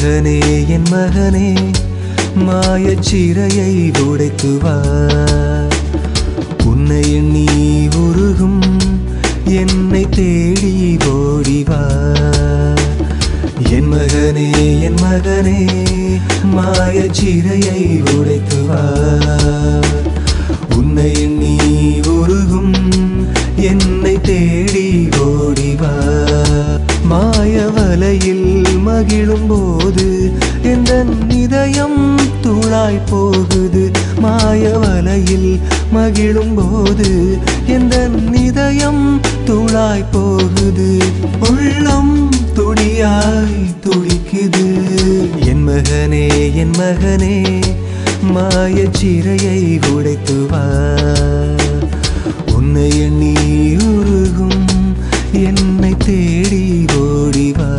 மகனே என் மகனே மாயச்சிறையை உடைத்து வா உன்னை எண்ணி உருகும் என்னை தேடி ஓடி வா என் மகனே என் மகனே மாயச்சிறையை உடைத்து வா உன்னை எண்ணி உருகும் என்னை தேடி ஓடி வா மாய வலையில் மகிழும் போது எந்த இதயம் தூளாய் போகுது மாய வலையில் மகிழும் போது எந்த இதயம் தூளாய் போகுது உள்ளம் துடியாய் துடிக்குது என் மகனே என் மகனே மாயச்சிறையை உடைத்து வா உன்னை எண்ணி உருகும் என்னை தேடி ஓடி வா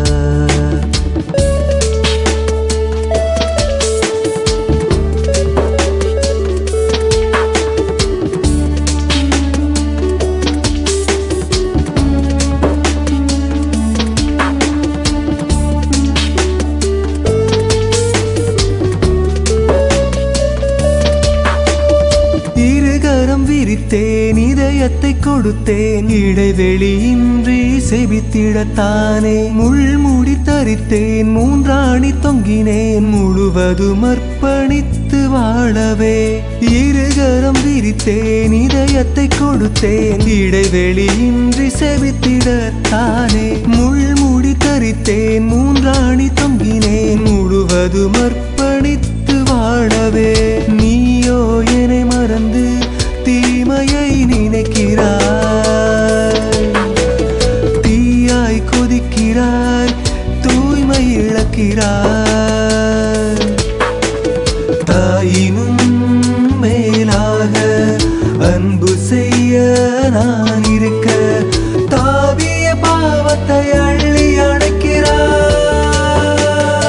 இருகரம் விரித்தேன் இதயத்தை கொடுத்தேன் இடைவெளியின்றி செபித்திடத்தானே முள்முடி தரித்தேன் மூன்றாணி தொங்கினேன் முழுவதும் அர்ப்பணித்து வாழவே இருகரம் விரித்தேன் இதயத்தை கொடுத்தேன் இடைவெளியின்றி செபித்திடத்தானே முள்முடி தரித்தேன் மூன்றாணி தொங்கினேன் முழுவதும் அர்ப்பணித்து வாழவே நீயோ என்னை மறந்து தீமையை நினைக்கிறாய் தீயாய் கொதிக்கிறாய் தூய்மை இழக்கிறாய் தாயினும் மேலாக அன்பு செய்ய நான் இருக்க தாவிய பாவத்தை அள்ளி அணைக்கிறாய்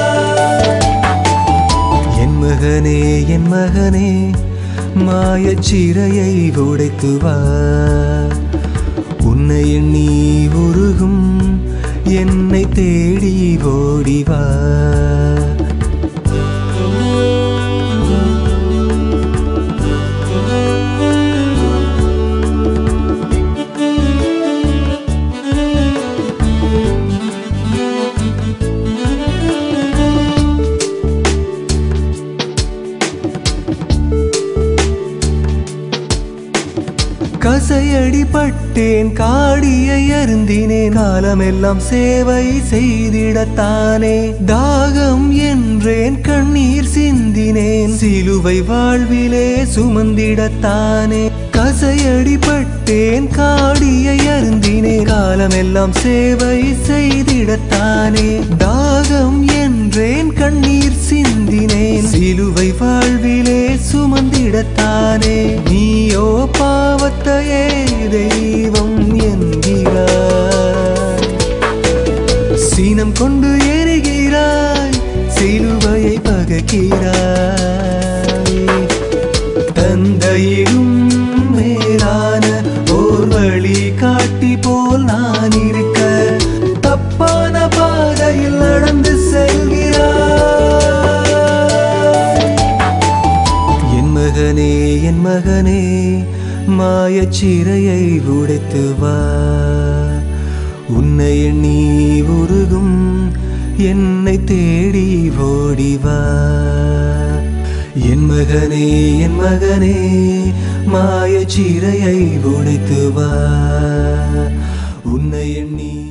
என் மகனே என் மகனே மாயச்சிறையை உடைத்து வா உன்னை எண்ணி உருகும் என்னை தேடி ஓடி வா கசையடிப்பட்டேன் காடியை அருந்தினேன் காலமெல்லாம் சேவை செய்திடத்தானே தாகம் என்றேன் கண்ணீர் சிந்தினேன் சிலுவை வாழ்விலே சுமந்திடத்தானே கசையடிப்பட்டேன் காடியை அருந்தினேன் காலமெல்லாம் சேவை செய்திடத்தானே தாகம் என்றேன் கண்ணீர் சிந்தினேன் சிலுவை வாழ்விலே சுமந்திடத்தானே நீயோ பாவத்தையே தெய்வம் என்கிறாய் சீனம் கொண்டு எரிகிறாய் சிலுவையை பகைக்கிறாய் தந்தையிலும் மேலான ஓர் வழி காட்டி போல் நான் இருக்க தப்பான பாதையில் நடந்து செல்கிறாய் என் மகனே என் மகனே மாயச்சிறையை உடைத்து வா உன்னை எண்ணி உருகும் என்னை தேடி ஓடி வா என் மகனே என் மகனே மாயச்சிறையை உடைத்து வா உன்னை எண்ணி